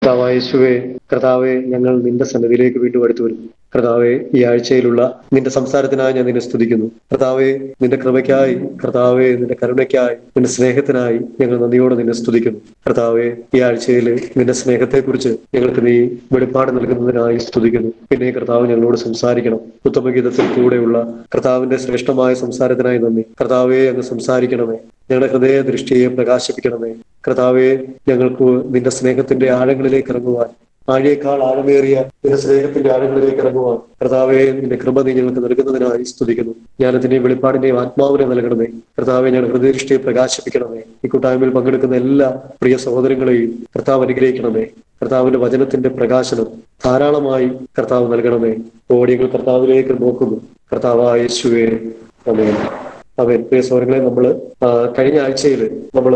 കർത്താവായ യേശുവേ കർത്താവെ ഞങ്ങൾ നിന്റെ സന്നിധിയിലേക്ക് വീണ്ടും അടുത്തു വരുന്നു കർത്താവെ ഈ ആഴ്ചയിലുള്ള നിന്റെ സംസാരത്തിനായി ഞാൻ നിന്നെ സ്തുതിക്കുന്നു കർത്താവെ നിന്റെ കൃപയ്ക്കായി കർത്താവെ നിന്റെ കരുണയ്ക്കായി നിന്റെ സ്നേഹത്തിനായി ഞങ്ങൾ നന്ദിയോടെ നിന്നെ സ്തുതിക്കുന്നു കർത്താവെ ഈ ആഴ്ചയിൽ നിന്റെ സ്നേഹത്തെക്കുറിച്ച് ഞങ്ങൾക്ക് നീ വെളിപ്പാട് നൽകുന്നതിനായി സ്തുതിക്കുന്നു പിന്നെ കർത്താവ് ഞങ്ങളോട് സംസാരിക്കണം ഉത്തമഗീതത്തിൽ കൂടെയുള്ള കർത്താവിന്റെ ശ്രേഷ്ഠമായ സംസാരത്തിനായി നന്ദി കർത്താവെ അങ്ങ് സംസാരിക്കണമേ ഞങ്ങളുടെ ഹൃദയ ദൃഷ്ടിയെ പ്രകാശിപ്പിക്കണമേ കർത്താവെ ഞങ്ങൾക്ക് നിന്റെ സ്നേഹത്തിന്റെ ആഴങ്ങളിലേക്ക് ഇറങ്ങുവാൻ ആഴയേക്കാൾ ആഴമേറിയ നിന്റെ സ്നേഹത്തിന്റെ ആഴങ്ങളിലേക്ക് ഇറങ്ങുവാൻ കർത്താവെ നിന്റെ കൃപ നീ ഞങ്ങൾക്ക് നൽകുന്നതിനായി സ്തുതിക്കുന്നു ജ്ഞാനത്തിന്റെയും വെളിപ്പാടിന്റെയും ആത്മാവിനെ നൽകണമേ കർത്താവെ ഞങ്ങളുടെ ഹൃദയദൃഷ്ടിയെ പ്രകാശിപ്പിക്കണമേ ഈ കൂട്ടായ്മയിൽ പങ്കെടുക്കുന്ന എല്ലാ പ്രിയ സഹോദരങ്ങളെയും കർത്താവ് അനുഗ്രഹിക്കണമേ കർത്താവിന്റെ വചനത്തിന്റെ പ്രകാശനം ധാരാളമായി കർത്താവ് നൽകണമേ ഓടിയങ്ങൾ കർത്താവിലേക്ക് നോക്കുന്നു കർത്താവായ യേശുവേ അമേൻ അവൻ പ്രിയ സൗരങ്ങളെ നമ്മൾ കഴിഞ്ഞ ആഴ്ചയിൽ നമ്മൾ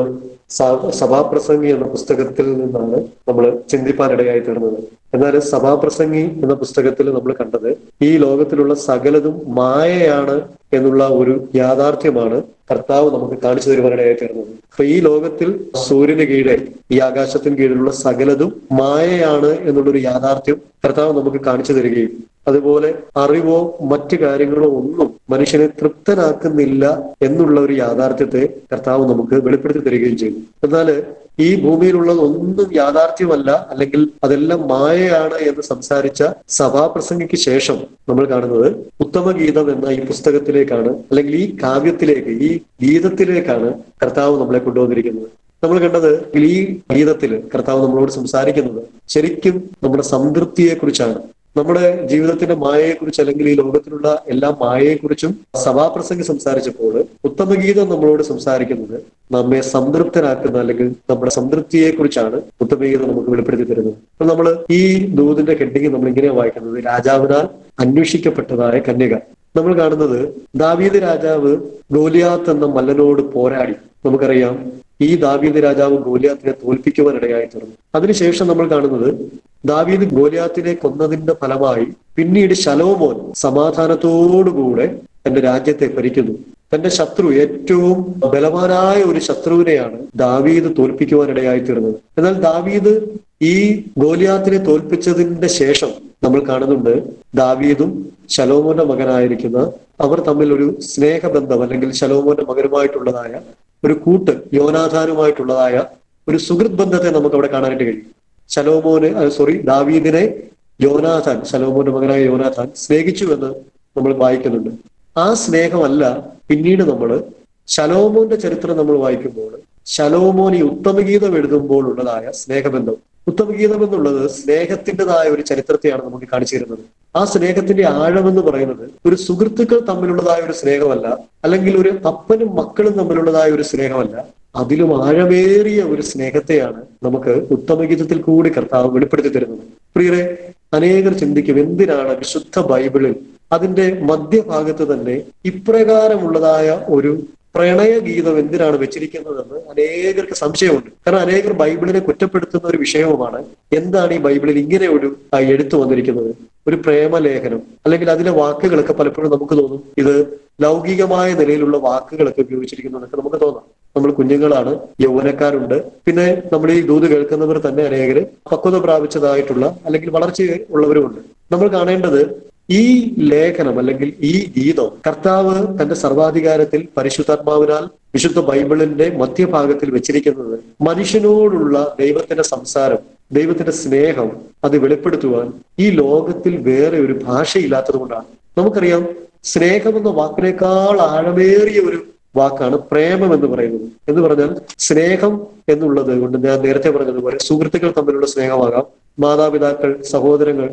സഭാപ്രസംഗി എന്ന പുസ്തകത്തിൽ നിന്നാണ് നമ്മൾ ചിന്തിപ്പാനിടയായി തീർന്നത് എന്നാൽ സഭാപ്രസംഗി എന്ന പുസ്തകത്തിൽ നമ്മൾ കണ്ടത് ഈ ലോകത്തിലുള്ള സകലതും മായയാണ് എന്നുള്ള ഒരു യാഥാർത്ഥ്യമാണ് കർത്താവ് നമുക്ക് കാണിച്ചു തരുവാനിടയായി തീർന്നത് അപ്പൊ ഈ ലോകത്തിൽ സൂര്യന് കീഴെ ഈ ആകാശത്തിന് കീഴിലുള്ള സകലതും മായയാണ് എന്നുള്ളൊരു യാഥാർത്ഥ്യം കർത്താവ് നമുക്ക് കാണിച്ചു തരികയും അതുപോലെ അറിവോ മറ്റു കാര്യങ്ങളോ ഒന്നും മനുഷ്യനെ തൃപ്തനാക്കുന്നില്ല എന്നുള്ള ഒരു യാഥാർത്ഥ്യത്തെ കർത്താവ് നമുക്ക് വെളിപ്പെടുത്തി തരികയും ചെയ്തു എന്നാൽ ഈ ഭൂമിയിലുള്ളത് ഒന്നും യാഥാർത്ഥ്യമല്ല അല്ലെങ്കിൽ അതെല്ലാം മായയാണ് എന്ന് സംസാരിച്ച സഭാപ്രസംഗിക്ക് ശേഷം നമ്മൾ കാണുന്നത് ഉത്തമഗീതം എന്ന ഈ പുസ്തകത്തിലേക്കാണ് അല്ലെങ്കിൽ ഈ കാവ്യത്തിലേക്ക് ഈ ഗീതത്തിലേക്കാണ് കർത്താവ് നമ്മളെ കൊണ്ടുവന്നിരിക്കുന്നത് നമ്മൾ കണ്ടത് ഈ ഗീതത്തിൽ കർത്താവ് നമ്മളോട് സംസാരിക്കുന്നത് ശരിക്കും നമ്മുടെ സംതൃപ്തിയെ കുറിച്ചാണ് നമ്മുടെ ജീവിതത്തിന്റെ മായയെക്കുറിച്ച് അല്ലെങ്കിൽ ഈ ലോകത്തിലുള്ള എല്ലാ മായയെക്കുറിച്ചും സഭാപ്രസംഗി സംസാരിച്ചപ്പോൾ ഉത്തമഗീതം നമ്മളോട് സംസാരിക്കുന്നത് നമ്മെ സംതൃപ്തനാക്കുന്ന അല്ലെങ്കിൽ നമ്മുടെ സംതൃപ്തിയെ കുറിച്ചാണ് ഉത്തമഗീതം നമുക്ക് വെളിപ്പെടുത്തി തരുന്നത് അപ്പൊ നമ്മൾ ഈ ദൂതിന്റെ ഹെഡിങ് നമ്മൾ ഇങ്ങനെ വായിക്കുന്നത് രാജാവിനാൽ അന്വേഷിക്കപ്പെട്ടതായ കന്യക നമ്മൾ കാണുന്നത് ദാവീദ് രാജാവ് ഗോലിയാത്ത് എന്ന മല്ലനോട് പോരാടി നമുക്കറിയാം ഈ ദാവീദ് രാജാവ് ഗോലിയാത്തിനെ തോൽപ്പിക്കുവാനിടയായി തീർന്നു അതിനുശേഷം നമ്മൾ കാണുന്നത് ദാവീദ് ഗോലിയാത്തിനെ കൊന്നതിന്റെ ഫലമായി പിന്നീട് ശലോമോൻ സമാധാനത്തോടുകൂടെ തന്റെ രാജ്യത്തെ ഭരിക്കുന്നു തന്റെ ശത്രു ഏറ്റവും ബലവാനായ ഒരു ശത്രുവിനെയാണ് ദാവീദ് തോൽപ്പിക്കുവാനിടയായി തീർന്നത് എന്നാൽ ദാവീദ് ഈ ഗോലിയാത്തിനെ തോൽപ്പിച്ചതിന്റെ ശേഷം നമ്മൾ കാണുന്നുണ്ട് ദാവീദും ശലോമോന്റെ മകനായിരിക്കുന്ന അവർ തമ്മിൽ ഒരു സ്നേഹബന്ധം അല്ലെങ്കിൽ ശലോമോന്റെ മകനുമായിട്ടുള്ളതായ ഒരു കൂട്ട് യോനാഥാനുമായിട്ടുള്ളതായ ഒരു സുഹൃത് ബന്ധത്തെ നമുക്ക് അവിടെ കാണാനായിട്ട് കഴിയും ശലോമോന് സോറി ദാവീദിനെ യോനാഥാൻ ശലോമോന്റെ മകനായ യോനാഥാൻ സ്നേഹിച്ചു എന്ന് നമ്മൾ വായിക്കുന്നുണ്ട് ആ സ്നേഹമല്ല പിന്നീട് നമ്മൾ ശലോമോന്റെ ചരിത്രം നമ്മൾ വായിക്കുമ്പോൾ ശലോമോൻ ഈ ഉത്തമഗീതം എഴുതുമ്പോൾ ഉള്ളതായ സ്നേഹബന്ധം ഉത്തമഗീതം എന്നുള്ളത് സ്നേഹത്തിൻ്റെതായ ഒരു ചരിത്രത്തെയാണ് നമുക്ക് കാണിച്ചു തരുന്നത് ആ സ്നേഹത്തിന്റെ ആഴമെന്ന് പറയുന്നത് ഒരു സുഹൃത്തുക്കൾ തമ്മിലുള്ളതായ ഒരു സ്നേഹമല്ല അല്ലെങ്കിൽ ഒരു അപ്പനും മക്കളും തമ്മിലുള്ളതായ ഒരു സ്നേഹമല്ല അതിലും ആഴമേറിയ ഒരു സ്നേഹത്തെയാണ് നമുക്ക് ഉത്തമഗീതത്തിൽ കൂടി കർത്താവ് വെളിപ്പെടുത്തി തരുന്നത് പ്രിയരെ അനേകർ ചിന്തിക്കും എന്തിനാണ് വിശുദ്ധ ബൈബിളിൽ അതിന്റെ മധ്യഭാഗത്ത് തന്നെ ഇപ്രകാരമുള്ളതായ ഒരു പ്രണയഗീതം എന്തിനാണ് വെച്ചിരിക്കുന്നതെന്ന് അനേകർക്ക് സംശയമുണ്ട് കാരണം അനേകർ ബൈബിളിനെ കുറ്റപ്പെടുത്തുന്ന ഒരു വിഷയവുമാണ് എന്താണ് ഈ ബൈബിളിൽ ഇങ്ങനെ ഒരു എഴുത്തു വന്നിരിക്കുന്നത് ഒരു പ്രേമലേഖനം അല്ലെങ്കിൽ അതിലെ വാക്കുകളൊക്കെ പലപ്പോഴും നമുക്ക് തോന്നും ഇത് ലൗകികമായ നിലയിലുള്ള വാക്കുകളൊക്കെ ഉപയോഗിച്ചിരിക്കുന്നതൊക്കെ നമുക്ക് തോന്നാം നമ്മൾ കുഞ്ഞുങ്ങളാണ് യൗവനക്കാരുണ്ട് പിന്നെ നമ്മൾ ഈ ദൂത് കേൾക്കുന്നവർ തന്നെ അനേകര് പക്വത പ്രാപിച്ചതായിട്ടുള്ള അല്ലെങ്കിൽ വളർച്ച ഉള്ളവരുമുണ്ട് നമ്മൾ കാണേണ്ടത് ഈ ലേഖനം അല്ലെങ്കിൽ ഈ ഗീതം കർത്താവ് തന്റെ സർവാധികാരത്തിൽ പരിശുദ്ധാത്മാവിനാൽ വിശുദ്ധ ബൈബിളിന്റെ മധ്യഭാഗത്തിൽ വെച്ചിരിക്കുന്നത് മനുഷ്യനോടുള്ള ദൈവത്തിന്റെ സംസാരം ദൈവത്തിന്റെ സ്നേഹം അത് വെളിപ്പെടുത്തുവാൻ ഈ ലോകത്തിൽ വേറെ ഒരു ഭാഷയില്ലാത്തത് കൊണ്ടാണ് നമുക്കറിയാം സ്നേഹം എന്ന വാക്കിനേക്കാൾ ആഴമേറിയ ഒരു വാക്കാണ് പ്രേമം എന്ന് പറയുന്നത് എന്ന് പറഞ്ഞാൽ സ്നേഹം എന്നുള്ളത് കൊണ്ട് ഞാൻ നേരത്തെ പറഞ്ഞതുപോലെ സുഹൃത്തുക്കൾ തമ്മിലുള്ള സ്നേഹമാകാം മാതാപിതാക്കൾ സഹോദരങ്ങൾ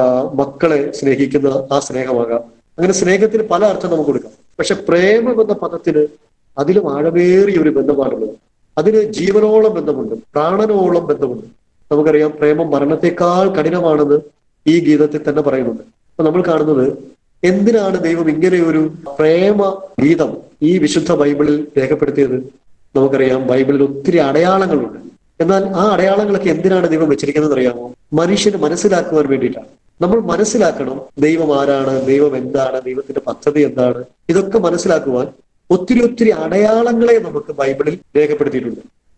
മക്കളെ സ്നേഹിക്കുന്ന ആ സ്നേഹമാകാം അങ്ങനെ സ്നേഹത്തിന് പല അർത്ഥം നമുക്ക് കൊടുക്കാം പക്ഷെ പ്രേമം എന്ന പദത്തിന് അതിലും ആഴമേറിയ ഒരു ബന്ധമാണുള്ളത് അതിന് ജീവനോളം ബന്ധമുണ്ട് പ്രാണനോളം ബന്ധമുണ്ട് നമുക്കറിയാം പ്രേമം മരണത്തെക്കാൾ കഠിനമാണെന്ന് ഈ ഗീതത്തിൽ തന്നെ പറയുന്നുണ്ട് അപ്പൊ നമ്മൾ കാണുന്നത് എന്തിനാണ് ദൈവം ഇങ്ങനെ ഒരു പ്രേമ ഗീതം ഈ വിശുദ്ധ ബൈബിളിൽ രേഖപ്പെടുത്തിയത് നമുക്കറിയാം ബൈബിളിൽ ഒത്തിരി അടയാളങ്ങളുണ്ട് എന്നാൽ ആ അടയാളങ്ങളൊക്കെ എന്തിനാണ് ദൈവം വെച്ചിരിക്കുന്നത് അറിയാമോ മനുഷ്യന് മനസ്സിലാക്കുവാൻ വേണ്ടിയിട്ടാണ് നമ്മൾ മനസ്സിലാക്കണം ദൈവം ആരാണ് ദൈവം എന്താണ് ദൈവത്തിന്റെ പദ്ധതി എന്താണ് ഇതൊക്കെ മനസ്സിലാക്കുവാൻ ഒത്തിരി ഒത്തിരി അടയാളങ്ങളെ നമുക്ക് ബൈബിളിൽ രേഖപ്പെടുത്തിയിട്ടുണ്ട്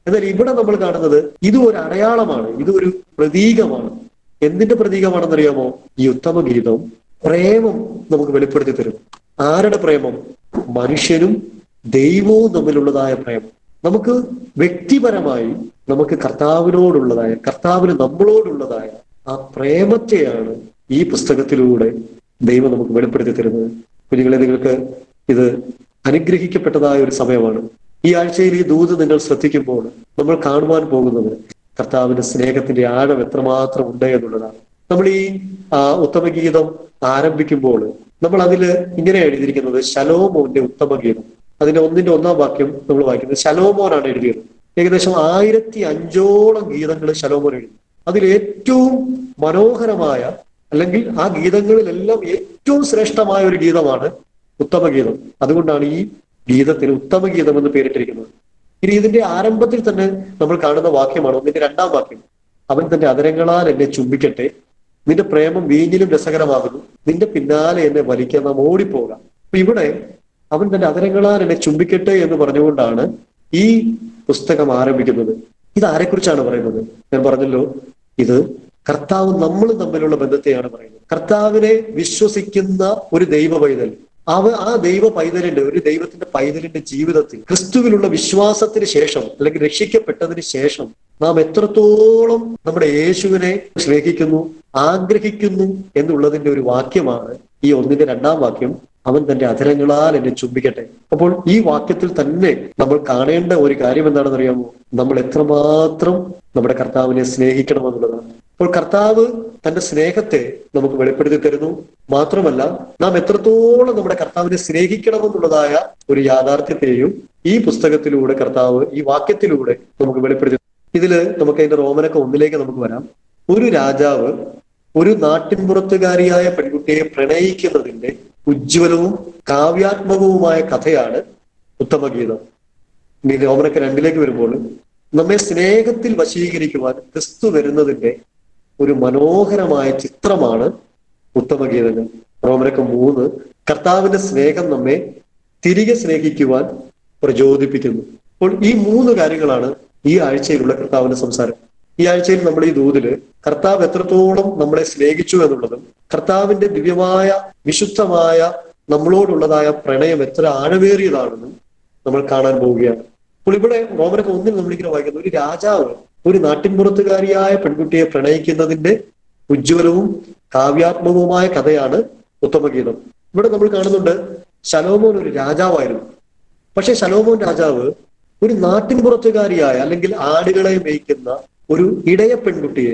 എന്നാൽ ഇവിടെ നമ്മൾ കാണുന്നത് ഇത് ഒരു അടയാളമാണ് ഇത് ഒരു പ്രതീകമാണ് എന്തിന്റെ പ്രതീകമാണെന്നറിയാമോ ഈ ഉത്തമ ഗീതം പ്രേമം നമുക്ക് വെളിപ്പെടുത്തി തരും ആരുടെ പ്രേമം മനുഷ്യനും ദൈവവും തമ്മിലുള്ളതായ പ്രേമം നമുക്ക് വ്യക്തിപരമായി നമുക്ക് കർത്താവിനോടുള്ളതായ കർത്താവിന് നമ്മളോടുള്ളതായ ആ പ്രേമത്തെയാണ് ഈ പുസ്തകത്തിലൂടെ ദൈവം നമുക്ക് വെളിപ്പെടുത്തി തരുന്നത് കുഞ്ഞുങ്ങളെ നിങ്ങൾക്ക് ഇത് അനുഗ്രഹിക്കപ്പെട്ടതായ ഒരു സമയമാണ് ഈ ആഴ്ചയിൽ ഈ ദൂത് നിങ്ങൾ ശ്രദ്ധിക്കുമ്പോൾ നമ്മൾ കാണുവാൻ പോകുന്നത് കർത്താവിന്റെ സ്നേഹത്തിന്റെ ആഴം എത്രമാത്രം ഉണ്ട് എന്നുള്ളതാണ് നമ്മൾ ഈ ആ, ഉത്തമഗീതം ആരംഭിക്കുമ്പോൾ നമ്മൾ അതിൽ ഇങ്ങനെ എഴുതിയിരിക്കുന്നത് ശലോമോന്റെ ഉത്തമഗീതം അതിന്റെ ഒന്നിന്റെ ഒന്നാം വാക്യം നമ്മൾ വായിക്കുന്നത് ശലോമോനാണ് എഴുതിയത് ഏകദേശം ആയിരത്തി അഞ്ചോളം ഗീതങ്ങൾ ശലോമോൻ എഴുതി അതിൽ ഏറ്റവും മനോഹരമായ അല്ലെങ്കിൽ ആ ഗീതങ്ങളിലെല്ലാം ഏറ്റവും ശ്രേഷ്ഠമായ ഒരു ഗീതമാണ് ഉത്തമഗീതം അതുകൊണ്ടാണ് ഈ ഗീതത്തിന് ഉത്തമഗീതം എന്ന് പേരിട്ടിരിക്കുന്നത് ഇനി ഇതിന്റെ ആരംഭത്തിൽ തന്നെ നമ്മൾ കാണുന്ന വാക്യമാണ് ഒന്നിന്റെ രണ്ടാം വാക്യം അവൻ തന്റെ അതരങ്ങളാൽ എന്നെ ചുംബിക്കട്ടെ നിന്റെ പ്രേമം വീഞ്ഞിലും രസകരമാകുന്നു നിന്റെ പിന്നാലെ എന്നെ വലിക്കാൻ നാം ഓടിപ്പോകാം അപ്പൊ ഇവിടെ അവൻ തന്റെ അതരങ്ങളാൽ എന്നെ ചുംബിക്കട്ടെ എന്ന് പറഞ്ഞുകൊണ്ടാണ് ഈ പുസ്തകം ആരംഭിക്കുന്നത് ഇത് ആരെക്കുറിച്ചാണ് പറയുന്നത് ഞാൻ പറഞ്ഞല്ലോ ഇത് കർത്താവ് നമ്മൾ തമ്മിലുള്ള ബന്ധത്തെയാണ് പറയുന്നത് കർത്താവിനെ വിശ്വസിക്കുന്ന ഒരു ദൈവ പൈതൽ അവ ആ ദൈവ പൈതലിന്റെ ഒരു ദൈവത്തിന്റെ പൈതലിന്റെ ജീവിതത്തിൽ ക്രിസ്തുവിലുള്ള വിശ്വാസത്തിന് ശേഷം അല്ലെങ്കിൽ രക്ഷിക്കപ്പെട്ടതിന് ശേഷം നാം എത്രത്തോളം നമ്മുടെ യേശുവിനെ സ്നേഹിക്കുന്നു ആഗ്രഹിക്കുന്നു എന്നുള്ളതിന്റെ ഒരു വാക്യമാണ് ഈ ഒന്നിന്റെ രണ്ടാം വാക്യം അവൻ തന്റെ അധരങ്ങളാൽ എന്നെ ചുംബിക്കട്ടെ അപ്പോൾ ഈ വാക്യത്തിൽ തന്നെ നമ്മൾ കാണേണ്ട ഒരു കാര്യം എന്താണെന്ന് അറിയാമോ നമ്മൾ എത്രമാത്രം നമ്മുടെ കർത്താവിനെ സ്നേഹിക്കണമെന്നുള്ളതാണ് അപ്പോൾ കർത്താവ് തന്റെ സ്നേഹത്തെ നമുക്ക് വെളിപ്പെടുത്തി തരുന്നു മാത്രമല്ല നാം എത്രത്തോളം നമ്മുടെ കർത്താവിനെ സ്നേഹിക്കണമെന്നുള്ളതായ ഒരു യാഥാർത്ഥ്യത്തെയും ഈ പുസ്തകത്തിലൂടെ കർത്താവ് ഈ വാക്യത്തിലൂടെ നമുക്ക് വെളിപ്പെടുത്തി ഇതില് നമുക്ക് അതിന്റെ റോമനൊക്കെ ഒന്നിലേക്ക് നമുക്ക് വരാം ഒരു രാജാവ് ഒരു നാട്ടിൻപുറത്തുകാരിയായ പെൺകുട്ടിയെ പ്രണയിക്കുന്നതിന്റെ ഉജ്ജ്വലവും കാവ്യാത്മകവുമായ കഥയാണ് ഉത്തമഗീതം ഇനി റോമനൊക്കെ രണ്ടിലേക്ക് വരുമ്പോൾ നമ്മെ സ്നേഹത്തിൽ വശീകരിക്കുവാൻ ക്രിസ്തു വരുന്നതിന്റെ ഒരു മനോഹരമായ ചിത്രമാണ് ഉത്തമഗീതങ്ങൾ റോമനൊക്കെ മൂന്ന് കർത്താവിന്റെ സ്നേഹം നമ്മെ തിരികെ സ്നേഹിക്കുവാൻ പ്രചോദിപ്പിക്കുന്നു അപ്പോൾ ഈ മൂന്ന് കാര്യങ്ങളാണ് ഈ ആഴ്ചയിലുള്ള കർത്താവിന്റെ സംസാരം ഈ ആഴ്ചയിൽ നമ്മൾ ഈ ദൂതില് കർത്താവ് എത്രത്തോളം നമ്മളെ സ്നേഹിച്ചു എന്നുള്ളതും കർത്താവിന്റെ ദിവ്യമായ വിശുദ്ധമായ നമ്മളോടുള്ളതായ പ്രണയം എത്ര ആഴമേറിയതാണെന്നും നമ്മൾ കാണാൻ പോവുകയാണ് അപ്പോൾ ഇവിടെ റോമനൊക്കെ ഒന്നിൽ നമ്മളിങ്ങനെ വായിക്കുന്നത് ഒരു രാജാവ് ഒരു നാട്ടിൻപുറത്തുകാരിയായ പെൺകുട്ടിയെ പ്രണയിക്കുന്നതിന്റെ ഉജ്ജ്വലവും കാവ്യാത്മകവുമായ കഥയാണ് ഉത്തമഗീതം ഇവിടെ നമ്മൾ കാണുന്നുണ്ട് ശലോമോൻ ഒരു രാജാവായിരുന്നു പക്ഷെ ശലോമോൻ രാജാവ് ഒരു നാട്ടിൻപുറത്തുകാരിയായ അല്ലെങ്കിൽ ആടുകളെ മേയ്ക്കുന്ന ഒരു ഇടയ പെൺകുട്ടിയെ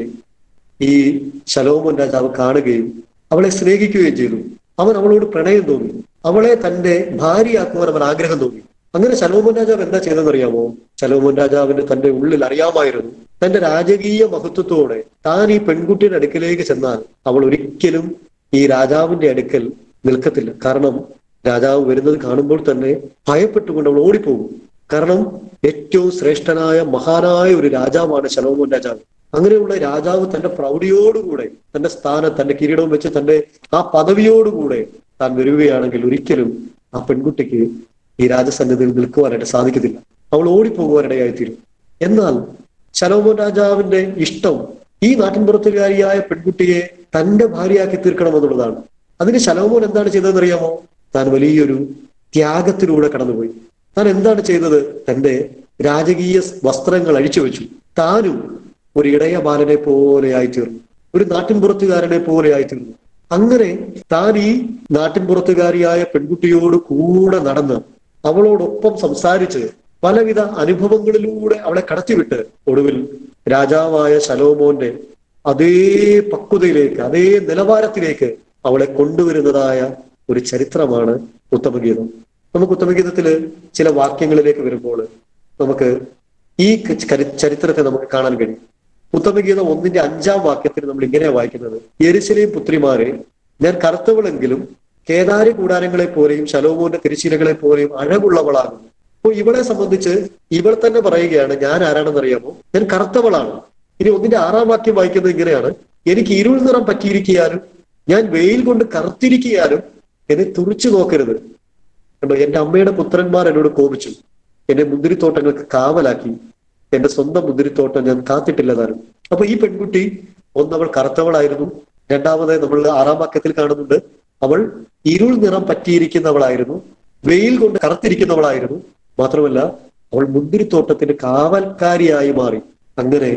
ഈ ശലോമോൻ രാജാവ് കാണുകയും അവളെ സ്നേഹിക്കുകയും ചെയ്തു അവൻ അവളോട് പ്രണയം തോന്നി അവളെ തന്റെ ഭാര്യയാക്കുവാൻ അവൻ ആഗ്രഹം തോന്നി അങ്ങനെ ശലോമോൻ രാജാവ് എന്താ ചെയ്തെന്നറിയാമോ ശലോമോൻ രാജാവിന് തന്റെ ഉള്ളിൽ അറിയാമായിരുന്നു തന്റെ രാജകീയ മഹത്വത്തോടെ താൻ ഈ പെൺകുട്ടിയുടെ അടുക്കലേക്ക് ചെന്നാൽ അവൾ ഒരിക്കലും ഈ രാജാവിന്റെ അടുക്കൽ നിൽക്കത്തില്ല കാരണം രാജാവ് വരുന്നത് കാണുമ്പോൾ തന്നെ ഭയപ്പെട്ടുകൊണ്ട് അവൾ ഓടിപ്പോകും കാരണം ഏറ്റവും ശ്രേഷ്ഠനായ മഹാനായ ഒരു രാജാവാണ് ശലോമോൻ രാജാവ് അങ്ങനെയുള്ള രാജാവ് തന്റെ പ്രൗഢിയോടുകൂടെ തന്റെ സ്ഥാനം തന്റെ കിരീടവും വെച്ച് തന്റെ ആ പദവിയോടുകൂടെ താൻ വരികയാണെങ്കിൽ ഒരിക്കലും ആ പെൺകുട്ടിക്ക് ഈ രാജസന്നിധിയിൽ നിൽക്കുവാനായിട്ട് സാധിക്കത്തില്ല അവൾ ഓടിപ്പോകുവാനിടയായിത്തീരും എന്നാൽ ശലോമോൻ രാജാവിന്റെ ഇഷ്ടം ഈ നാട്ടിൻപുറത്തുകാരിയായ പെൺകുട്ടിയെ തന്റെ ഭാര്യയാക്കി തീർക്കണമെന്നുള്ളതാണ് അതിന് ശലോമോൻ എന്താണ് ചെയ്തതെന്നറിയാമോ താൻ വലിയൊരു ത്യാഗത്തിലൂടെ കടന്നുപോയി താൻ എന്താണ് ചെയ്തത് തന്റെ രാജകീയ വസ്ത്രങ്ങൾ അഴിച്ചു വെച്ചു താനും ഒരു ഇടയ ബാലനെ പോലെ ആയിത്തീർന്നു ഒരു നാട്ടിൻപുറത്തുകാരനെ പോലെ ആയിത്തീർന്നു അങ്ങനെ താൻ ഈ നാട്ടിൻപുറത്തുകാരിയായ പെൺകുട്ടിയോട് കൂടെ നടന്ന് അവളോടൊപ്പം സംസാരിച്ച് പലവിധ അനുഭവങ്ങളിലൂടെ അവളെ കടത്തിവിട്ട് ഒടുവിൽ രാജാവായ ശലോമോന്റെ അതേ പക്വതയിലേക്ക് അതേ നിലവാരത്തിലേക്ക് അവളെ കൊണ്ടുവരുന്നതായ ഒരു ചരിത്രമാണ് ഉത്തമഗീതം നമുക്ക് ഉത്തമഗീതത്തില് ചില വാക്യങ്ങളിലേക്ക് വരുമ്പോൾ നമുക്ക് ഈ കരി- ചരിത്രത്തെ നമുക്ക് കാണാൻ കഴിയും ഉത്തമഗീതം ഒന്നിന്റെ അഞ്ചാം വാക്യത്തിൽ നമ്മൾ ഇങ്ങനെ വായിക്കുന്നത് യെരുശലേം പുത്രിമാരെ ഞാൻ കറുത്തവളെങ്കിലും കേദാരി കൂടാരങ്ങളെ പോലെയും ശലോമോന്റെ തിരിശീലകളെ പോലെയും അഴകുള്ളവളാകുന്നു അപ്പോൾ ഇവളെ സംബന്ധിച്ച് ഇവൾ തന്നെ പറയുകയാണ് ഞാൻ ആരാണെന്ന് അറിയാമോ ഞാൻ കറുത്തവളാണ് ഇനി ഒന്നിന്റെ ആറാം വാക്യം വായിക്കുന്നത് ഇങ്ങനെയാണ് എനിക്ക് ഇരുൾ നിറം പറ്റിയിരിക്കാനും ഞാൻ വെയിൽ കൊണ്ട് കറുത്തിരിക്കാനും എന്നെ തുറിച്ചു നോക്കരുത് കണ്ടോ എന്റെ അമ്മയുടെ പുത്രന്മാർ എന്നോട് കോപിച്ചു എന്നെ മുന്തിരിത്തോട്ടങ്ങൾക്ക് കാവലാക്കി എന്റെ സ്വന്തം മുന്തിരിത്തോട്ടം ഞാൻ കാത്തിട്ടില്ല താനും അപ്പൊ ഈ പെൺകുട്ടി ഒന്ന് അവൾ കറുത്തവളായിരുന്നു രണ്ടാമത് നമ്മൾ ആറാം വാക്യത്തിൽ കാണുന്നുണ്ട് അവൾ ഇരുൾ നിറം പറ്റിയിരിക്കുന്നവളായിരുന്നു വെയിൽ കൊണ്ട് കറുത്തിരിക്കുന്നവളായിരുന്നു മാത്രമല്ല അവൾ മുന്തിരിത്തോട്ടത്തിന്റെ കാവൽക്കാരിയായി മാറി അങ്ങനെ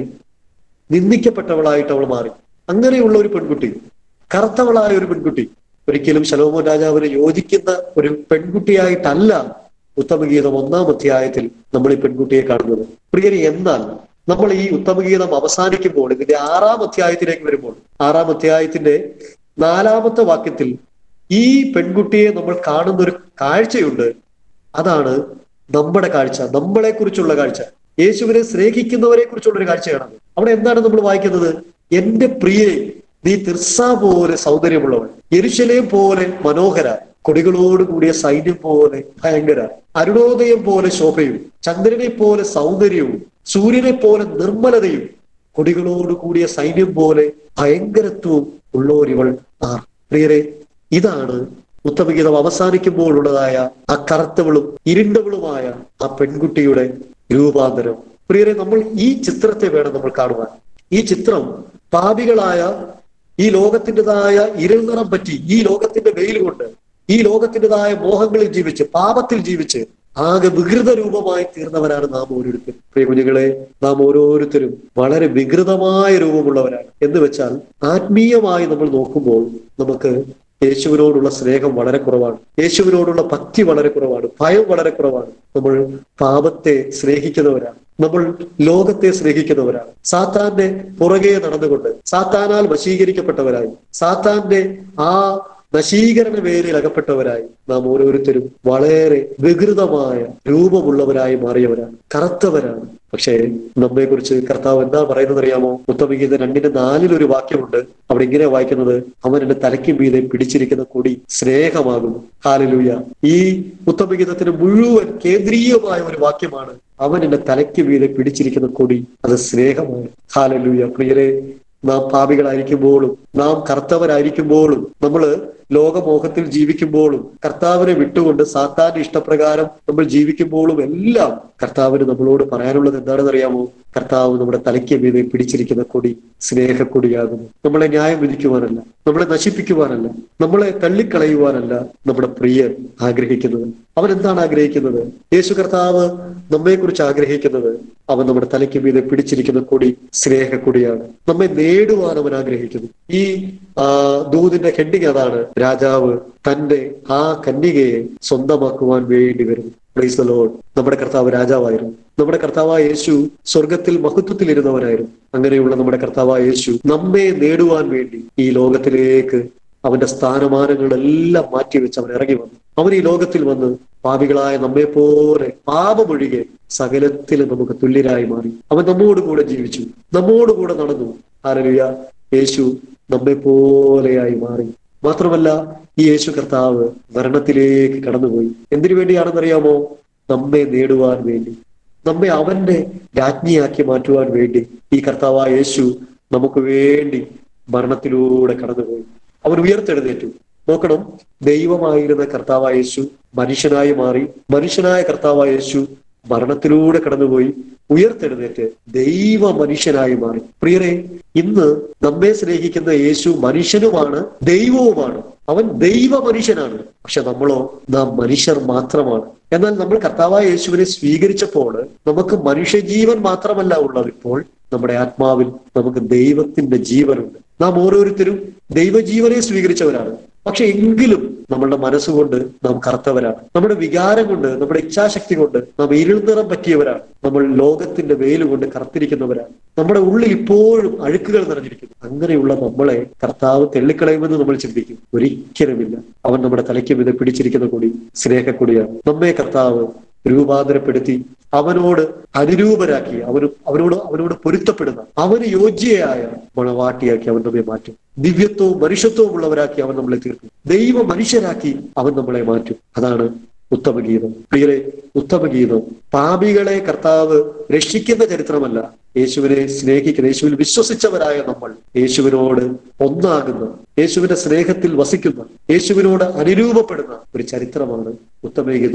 നിന്ദിക്കപ്പെട്ടവളായിട്ട് അവൾ മാറി അങ്ങനെയുള്ള ഒരു പെൺകുട്ടി കറുത്തവളായ ഒരു പെൺകുട്ടി ഒരിക്കലും ശലോമോൻ രാജാവിന് യോജിക്കുന്ന ഒരു പെൺകുട്ടിയായിട്ടല്ല ഉത്തമഗീതം ഒന്നാം അധ്യായത്തിൽ നമ്മൾ ഈ പെൺകുട്ടിയെ കാണുന്നത് പ്രിയരി എന്നാൽ നമ്മൾ ഈ ഉത്തമഗീതം അവസാനിക്കുമ്പോൾ ഇതിന്റെ ആറാം അധ്യായത്തിലേക്ക് വരുമ്പോൾ ആറാം അധ്യായത്തിന്റെ നാലാമത്തെ വാക്യത്തിൽ ഈ പെൺകുട്ടിയെ നമ്മൾ കാണുന്ന ഒരു കാഴ്ചയുണ്ട് അതാണ് നമ്മുടെ കാഴ്ച നമ്മളെ കുറിച്ചുള്ള കാഴ്ച യേശുവിനെ സ്നേഹിക്കുന്നവരെ കുറിച്ചുള്ള ഒരു കാഴ്ചയാണ് അത്. അവിടെ എന്താണ് നമ്മൾ വായിക്കുന്നത് എന്റെ പ്രിയെ നീ തിർസ പോലെ സൗന്ദര്യമുള്ളവൻ യെരുശലേം പോലെ മനോഹര കൊടികളോട് കൂടിയ സൈന്യം പോലെ ഭയങ്കര അരുണോദയം പോലെ ശോഭയും ചന്ദ്രനെ പോലെ സൗന്ദര്യവും സൂര്യനെ പോലെ നിർമ്മലതയും കൊടികളോട് കൂടിയ സൈന്യം പോലെ ഭയങ്കരത്വവും ഉള്ളോരിവൾ ആർ പ്രിയരെ ഇതാണ് ഉത്തമഗീതം അവസാനിക്കുമ്പോഴുള്ളതായ ആ കറുത്തവളും ഇരുണ്ടവളുമായ ആ പെൺകുട്ടിയുടെ രൂപാന്തരം പ്രിയരെ നമ്മൾ ഈ ചിത്രത്തെ വേണം നമ്മൾ കാണുവാൻ ഈ ചിത്രം പാപികളായ ഈ ലോകത്തിൻ്റെതായ ഇരുൾ നിറം പറ്റി ഈ ലോകത്തിന്റെ വെയിൽ കൊണ്ട് ഈ ലോകത്തിൻ്റെതായ മോഹങ്ങളിൽ ജീവിച്ച് പാപത്തിൽ ജീവിച്ച് ആകെ വികൃത രൂപമായി തീർന്നവരാണ് നാം ഓരോരുത്തരും പ്രിയ കുഞ്ഞുങ്ങളെ നാം ഓരോരുത്തരും വളരെ വികൃതമായ രൂപമുള്ളവരാണ് എന്ന് വെച്ചാൽ ആത്മീയമായി നമ്മൾ നോക്കുമ്പോൾ നമുക്ക് യേശുവിനോടുള്ള സ്നേഹം വളരെ കുറവാണ് യേശുവിനോടുള്ള ഭക്തി വളരെ കുറവാണ് ഭയം വളരെ കുറവാണ് നമ്മൾ പാപത്തെ സ്നേഹിക്കുന്നവരാണ് നമ്മൾ ലോകത്തെ സ്നേഹിക്കുന്നവരാണ് സാത്താന്റെ പുറകെ നടന്നുകൊണ്ട് സാത്താനാൽ വശീകരിക്കപ്പെട്ടവരായി സാത്താന്റെ ആ നശീകരണ വേരിൽ അകപ്പെട്ടവരായി നാം ഓരോരുത്തരും വളരെ വികൃതമായ രൂപമുള്ളവരായി മാറിയവരാണ് കറുത്തവരാണ് പക്ഷേ നമ്മെ കുറിച്ച് കർത്താവ് എന്താ പറയുന്നത് അറിയാമോ ഉത്തമഗീത രണ്ടിന്റെ നാലിലൊരു വാക്യമുണ്ട് അവിടെ ഇങ്ങനെ വായിക്കുന്നത് അവൻ എന്റെ തലയ്ക്ക് മീതെ പിടിച്ചിരിക്കുന്ന കൊടി സ്നേഹമാകുന്നു ഹാലലൂയ ഈ ഉത്തമഗീതത്തിന് മുഴുവൻ കേന്ദ്രീയമായ ഒരു വാക്യമാണ് അവൻ എന്റെ തലയ്ക്ക് മീതെ പിടിച്ചിരിക്കുന്ന കൊടി അത് സ്നേഹമാണ് ഹാലലൂയ പ്രിയരെ നാം പാപികളായിരിക്കുമ്പോഴും നാം കർത്തവരായിരിക്കുമ്പോഴും നമ്മള് ലോകമോഹത്തിൽ ജീവിക്കുമ്പോഴും കർത്താവിനെ വിട്ടുകൊണ്ട് സാത്താന്റെ ഇഷ്ടപ്രകാരം നമ്മൾ ജീവിക്കുമ്പോഴും എല്ലാം കർത്താവിന് നമ്മളോട് പറയാനുള്ളത് എന്താണെന്ന് അറിയാമോ കർത്താവ് നമ്മുടെ തലയ്ക്ക് മീതെ പിടിച്ചിരിക്കുന്ന കൊടി സ്നേഹക്കൊടിയാകുന്നു നമ്മളെ ന്യായം വിധിക്കുവാനല്ല നമ്മളെ നശിപ്പിക്കുവാനല്ല നമ്മളെ തള്ളിക്കളയുവാനല്ല നമ്മുടെ പ്രിയർ ആഗ്രഹിക്കുന്നത് അവൻ എന്താണ് ആഗ്രഹിക്കുന്നത് യേശു കർത്താവ് നമ്മെക്കുറിച്ച് ആഗ്രഹിക്കുന്നത് അവൻ നമ്മുടെ തലയ്ക്ക് മീതെ പിടിച്ചിരിക്കുന്ന കൊടി സ്നേഹക്കൊടിയാണ് നമ്മെ നേടുവാൻ അവൻ ആഗ്രഹിക്കുന്നു ഈ ആ ദൂതിന്റെ ഹെഡിങ് അതാണ് രാജാവ് തന്റെ ആ കന്യകയെ സ്വന്തമാക്കുവാൻ വേണ്ടി വരുന്നു പ്രൈസ് ലോഡ് നമ്മുടെ കർത്താവ് രാജാവായിരുന്നു നമ്മുടെ കർത്താവായ യേശു സ്വർഗത്തിൽ മഹത്വത്തിൽ ഇരുന്നവരായിരുന്നു അങ്ങനെയുള്ള നമ്മുടെ കർത്താവായ യേശു നമ്മെ നേടുവാൻ വേണ്ടി ഈ ലോകത്തിലേക്ക് അവന്റെ സ്ഥാനമാനങ്ങളെല്ലാം മാറ്റിവെച്ച് അവൻ ഇറങ്ങി വന്നു അവൻ ഈ ലോകത്തിൽ വന്ന് പാപികളായ നമ്മെ പോലെ പാപമൊഴികെ സകലത്തിൽ നമുക്ക് തുല്യരായി മാറി അവൻ നമ്മോട് കൂടെ ജീവിച്ചു നമ്മോട് കൂടെ നടന്നു ആരലിയ യേശു നമ്മെ പോലെയായി മാറി മാത്രമല്ല ഈ യേശു കർത്താവ് മരണത്തിലേക്ക് കടന്നുപോയി എന്തിനു വേണ്ടിയാണെന്നറിയാമോ നമ്മെ നേടുവാൻ വേണ്ടി നമ്മെ അവന്റെ രാജ്ഞിയാക്കി മാറ്റുവാൻ വേണ്ടി ഈ കർത്താവായ യേശു നമുക്ക് വേണ്ടി മരണത്തിലൂടെ കടന്നുപോയി അവൻ ഉയർത്തെഴുന്നേറ്റു നോക്കണം ദൈവമായിരുന്ന കർത്താവായ യേശു മനുഷ്യനായി മാറി മനുഷ്യനായ കർത്താവായ യേശു മരണത്തിലൂടെ കടന്നുപോയി ഉയർത്തെഴുന്നേറ്റ് ദൈവ മനുഷ്യനായി മാറി പ്രിയരെ ഇന്ന് നമ്മെ സ്നേഹിക്കുന്ന യേശു മനുഷ്യനുമാണ് ദൈവവുമാണ് അവൻ ദൈവ മനുഷ്യനാണ് പക്ഷെ നമ്മളോ നാം മനുഷ്യർ മാത്രമാണ് എന്നാൽ നമ്മൾ കർത്താവായ യേശുവിനെ സ്വീകരിച്ചപ്പോൾ നമുക്ക് മനുഷ്യജീവൻ മാത്രമല്ല ഉള്ളത് ഇപ്പോൾ നമ്മുടെ ആത്മാവിൽ നമുക്ക് ദൈവത്തിന്റെ ജീവനുണ്ട് നാം ഓരോരുത്തരും ദൈവജീവനെ സ്വീകരിച്ചവരാണ് പക്ഷെ എങ്കിലും നമ്മളുടെ മനസ്സുകൊണ്ട് നാം കറുത്തവരാണ് നമ്മുടെ വികാരം കൊണ്ട് നമ്മുടെ ഇച്ഛാശക്തി കൊണ്ട് നാം ഇരുൾ നിറം പറ്റിയവരാണ് നമ്മൾ ലോകത്തിന്റെ വെയിൽ കൊണ്ട് കറുത്തിരിക്കുന്നവരാണ് നമ്മുടെ ഉള്ളിൽ ഇപ്പോഴും അഴുക്കുകൾ നിറഞ്ഞിരിക്കുന്നു അങ്ങനെയുള്ള നമ്മളെ കർത്താവ് തെള്ളിക്കളയുമെന്ന് നമ്മൾ ചിന്തിക്കും ഒരിക്കലുമില്ല അവൻ നമ്മുടെ തലയ്ക്ക് മീതെ പിടിച്ചിരിക്കുന്ന കൊടി സ്നേഹക്കൊടിയാണ് നമ്മെ കർത്താവ് രൂപാന്തരപ്പെടുത്തി അവനോട് അനുരൂപരാക്കി അവന് അവനോട് അവനോട് പൊരുത്തപ്പെടുന്ന അവന് യോഗ്യയായ മണവാട്ടിയാക്കി അവൻ നമ്മെ മാറ്റും ദിവ്യത്വവും മനുഷ്യത്വവും ഉള്ളവരാക്കി അവൻ നമ്മളെ തീർക്കും ദൈവ മനുഷ്യരാക്കി അവൻ നമ്മളെ മാറ്റും അതാണ് ഉത്തമഗീതം പ്രിയരെ ഉത്തമഗീതം പാപികളെ കർത്താവ് രക്ഷിക്കുന്ന ചരിത്രമല്ല യേശുവിനെ സ്നേഹിക്കുന്ന യേശുവിൽ വിശ്വസിച്ചവരായ നമ്മൾ യേശുവിനോട് ഒന്നാകുന്ന യേശുവിന്റെ സ്നേഹത്തിൽ വസിക്കുന്ന യേശുവിനോട് അനുരൂപപ്പെടുന്ന ഒരു ചരിത്രമാണ് ഉത്തമഗീതം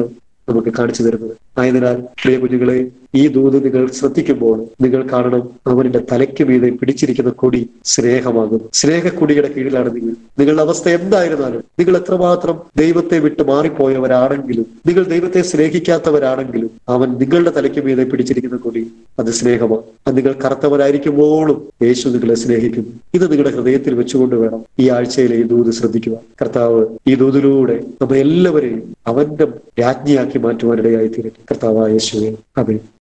നമുക്ക് കാണിച്ചു തരുന്നത് ആയതിനാൽ പ്രിയ കുഞ്ഞുങ്ങളെ ഈ ദൂത് നിങ്ങൾ ശ്രദ്ധിക്കുമ്പോൾ നിങ്ങൾ കാണണം അവന്റെ തലയ്ക്ക് മീതെ പിടിച്ചിരിക്കുന്ന കൊടി സ്നേഹമാകുന്നു സ്നേഹക്കൊടിയുടെ കീഴിലാണ് നിങ്ങൾ നിങ്ങളുടെ അവസ്ഥ എന്തായിരുന്നാലും നിങ്ങൾ എത്രമാത്രം ദൈവത്തെ വിട്ട് മാറിപ്പോയവരാണെങ്കിലും നിങ്ങൾ ദൈവത്തെ സ്നേഹിക്കാത്തവരാണെങ്കിലും അവൻ നിങ്ങളുടെ തലയ്ക്ക് മീതെ പിടിച്ചിരിക്കുന്ന കൊടി അത് സ്നേഹമാണ് അത് നിങ്ങൾ കറുത്തവരായിരിക്കുമ്പോഴും യേശു നിങ്ങളെ സ്നേഹിക്കുന്നു ഇത് നിങ്ങളുടെ ഹൃദയത്തിൽ വെച്ചുകൊണ്ട് വേണം ഈ ആഴ്ചയിലെ ഈ ദൂത് ശ്രദ്ധിക്കുക കർത്താവ് ഈ ദൂതിലൂടെ നമ്മെ എല്ലാവരെയും അവന്റെ രാജ്ഞിയാക്കി മാറ്റുവാനിടയായി തീരട്ടെ കർത്താവായ യേശുവെ അതെ